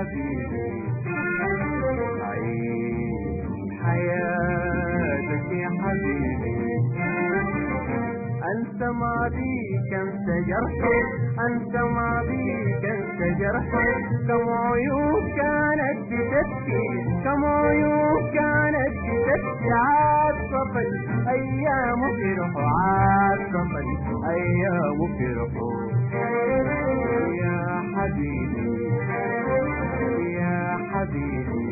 حبيبي عيش حياتك يا حبيبي أنت ماضيك أنت جرحي أنت ماضيك أنت جرحي كم عيوب كانت بتبكي كم عيوب كانت بتبكي عاطفة أيام فرح عاطفة أيام فرح يا حبيبي يا حبيبي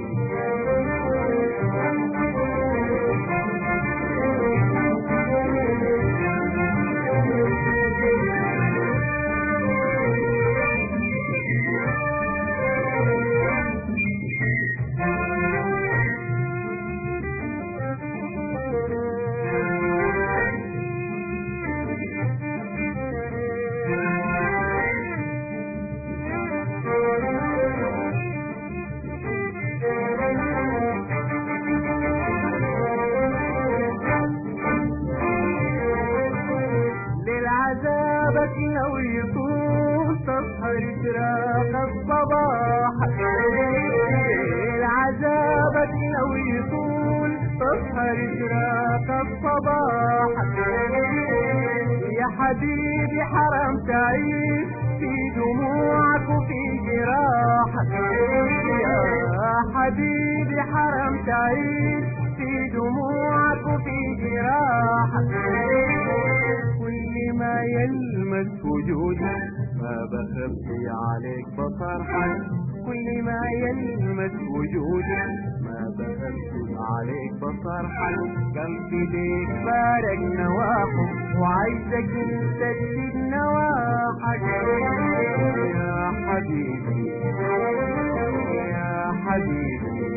للعذابك لو يكون تسهر إشراق الصباح للعذابك لو يكون تسهر إشراق الصباح يا حبيبي حرام تعيش في دموعك وفي جراحك يا حبيبي حرام تعيش في دموعك وفي جراحك كل ما يلمس وجودي ما بخبي عليك بفرحك كل ما يلمس وجودي ما بخبي عليك بفرحك كم في ديك بارك نواحك وعايزك انت تسيب نواحك يا حبيبي يا حبيبي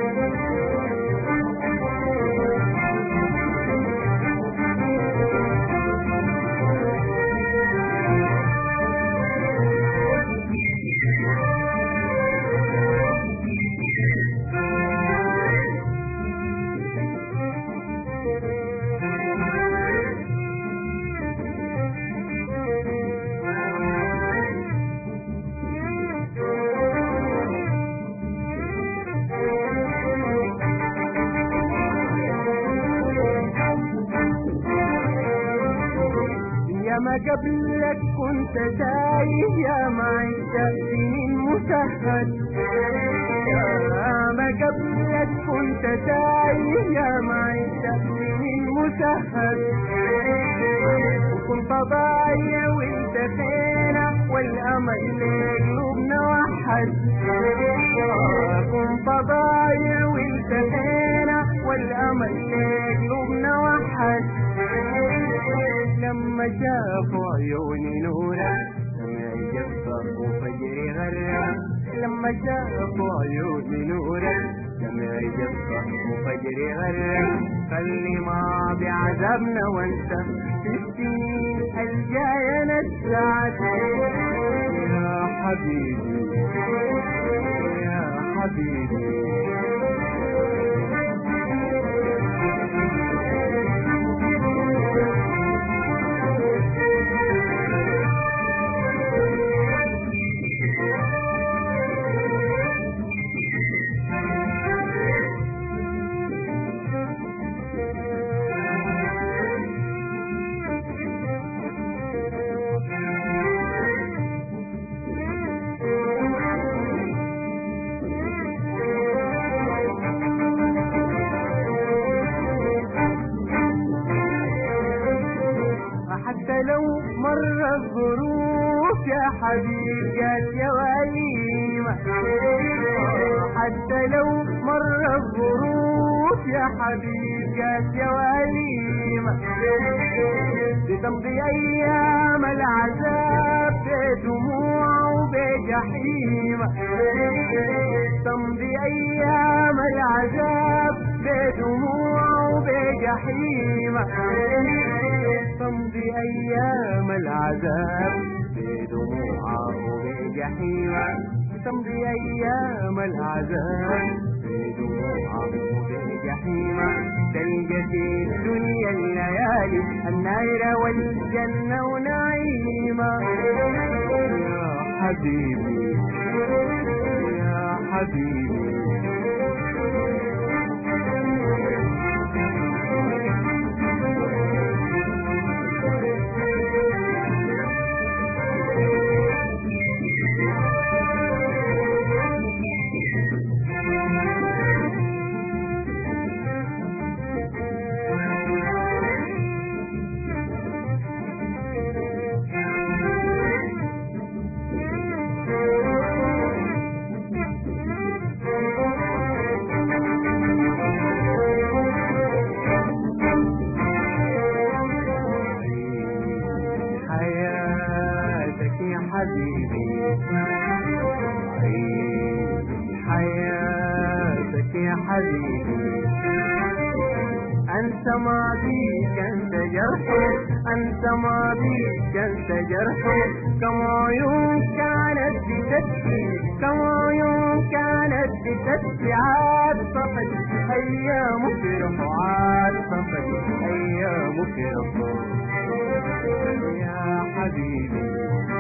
يا ما قبلك كنت تايه يا ما عشت سنين مسهل يا ما قبلك كنت تايه يا ما عشت سنين مسهل وكنت ضايع وانت فينا والامل لقلوبنا وحد كنت ضايع وانت فينا والامل لقلوبنا وحد لما شافوا عيوني نورا سمعي يكبر وفجري غرا لما شافوا عيوني نورا سمعي يكبر وفجري غرا خلي ماضي عذابنا وانت في السنين الجاية نسعد يا حبيبي يا حبيبي حتى لو مر الظروف يا حبيب جات يا وليمة حتى لو مر الظروف يا حبيب جات يا وليمة بتمضي أيام العذاب بدموع وبجحيمة تمضي أيام العذاب بدموع وبجحيمة تمضي أيام العذاب بدموع وبجحيمة تمضي أيام العذاب بدموع وبجحيمة تلقى في الدنيا الليالي النايرة والجنة ونعيمة يا حبيبي يا حبيبي حياتك يا حبيبي عيش حياتك يا حبيبي أنت ماضيك أنت جرحي أنت ماضيك أنت جرحي كم عيون كانت بتبكي كم عيون كانت بتبكي عاد فقد أيام فرح عاد فقد أيام فرح يا حبيبي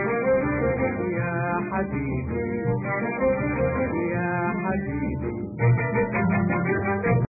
يا حبيبي يا حبيبي